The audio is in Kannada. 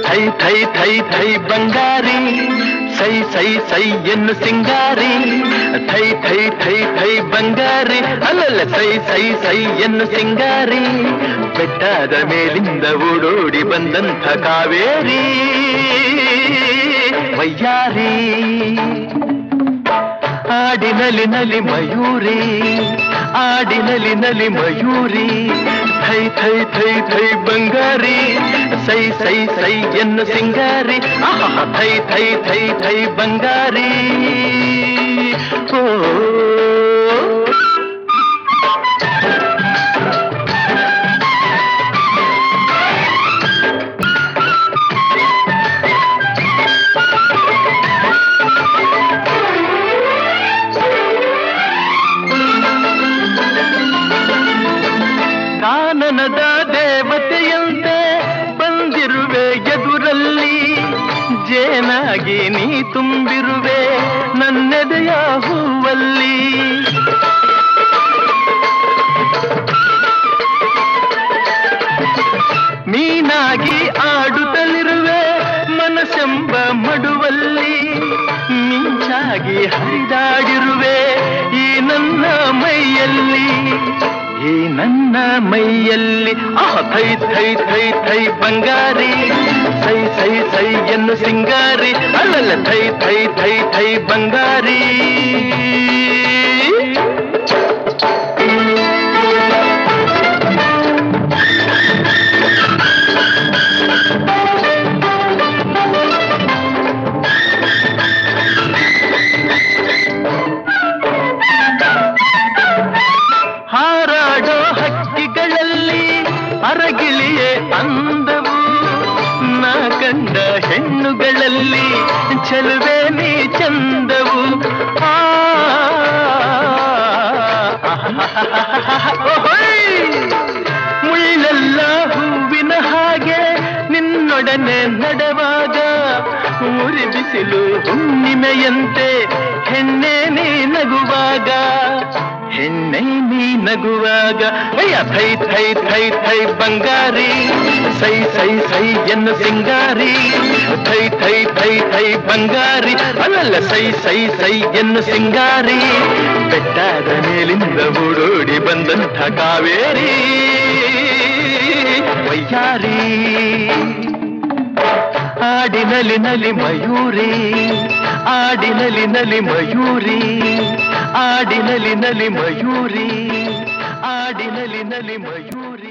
ಥೈ ಥೈ ಥೈ ಥೈ ಬಂಗಾರಿ ಸೈ ಸೈ ಸೈ ಎನ್ನು ಸಿಂಗಾರಿ ಥೈ ಥೈ ಥೈ ಥೈ ಬಂಗಾರಿ ಅಲ್ಲಲ್ಲ ಸೈ ಸೈ ಸೈ ಎನ್ನು ಸಿಂಗಾರಿ ಬೆಟ್ಟದ ಮೇಲಿಂದ ಓಡೋಡಿ ಬಂದಂಥ ಕಾವೇರಿ ವಯ್ಯಾರಿ ಆಡಿನಲಿ ನಲಿ ಮಯೂರಿ ಆಡಿನಲಿ ನಲಿ ಮಯೂರಿ ಥೈ ಥೈ ಥೈ ಥೈ ಬಂಗಾರಿ ಸೈ ಸೈ ಸೈ ಎನ್ನು ಸಿಂಗಾರಿ ಆಹಾ ಥೈ ಥೈ ಥೈ ಥೈ ಬಂಗಾರಿ ಓ ಕಾನನದ ದೇವತೆಯಂತೆ ಬಂದಿರುವೆ ಎದುರಲ್ಲಿ ಜೇನಾಗಿ ನೀ ತುಂಬಿರುವೆ ನನ್ನೆದೆಯ ಹೂವಲ್ಲಿ ಮೀನಾಗಿ ಆಡುತ್ತಲಿರುವೆ ಮನಸ್ಸೆಂಬ ಮಡುವಲ್ಲಿ ಮಿಂಚಾಗಿ ಹರಿದಾಡಿರುವೆ ಈ ನನ್ನ ಮೈಯಲ್ಲಿ ಈ ನನ್ನ ಮೈಯಲ್ಲಿ ಆಹ ಥೈ ಥೈ ಥೈ ಥೈ ಬಂಗಾರಿ ಸೈ ಸೈ ಸೈ ಎನ್ನು ಸಿಂಗಾರಿ ಅಲ್ಲಲ್ಲ ಥೈ ಥೈ ಥೈ ಥೈ ಬಂಗಾರಿ ಹಾರಾಡೋ ಹಕ್ಕಿಗಳಲ್ಲಿ ಅರಗಿಳಿಯೇ ಅಂದವು ನಾ ಕಂಡ ಹೆಣ್ಣುಗಳಲ್ಲಿ ಚೆಲುವೆ ನೀ ಚಂದವು ಆ, ಓಹೋಯ್! ಮುಳ್ಳೆಲ್ಲ ಹೂವಿನ ಹಾಗೆ ನಿನ್ನೊಡನೆ ನಡೆವಾಗ ಉರಿ ಬಿಸಿಲು ಹುಣ್ಣಿಮೆಯಂತೆ ಹೆಣ್ಣೆ ನೀ ನಗುವಾಗ ಹೆಣ್ಣೆ ನೀ ನಗುವಾಗ ಅಯ್ಯ ಥೈ ಥೈ ಥೈ ಥೈ ಬಂಗಾರಿ ಸೈ ಸೈ ಸೈ ಎನ್ನು ಸಿಂಗಾರಿ ಥೈ ಥೈ ಥೈ ಥೈ ಬಂಗಾರಿ ಅಲ್ಲಲ್ಲ ಸೈ ಸೈ ಸೈ ಎನ್ನು ಸಿಂಗಾರಿ ಬೆಟ್ಟದ ಮೇಲಿಂದ ಓಡೋಡಿ ಬಂದಂಥ ಕಾವೇರಿ ವಯ್ಯಾರಿ ಆಡಿನಲಿ ನಲಿ ಮಯೂರಿ ಆಡಿನಲಿ ನಲಿ ಮಯೂರಿ ಆಡಿನಲಿ ನಲಿ ಮಯೂರಿ ಆಡಿನಲಿ ನಲಿ ಮಯೂರಿ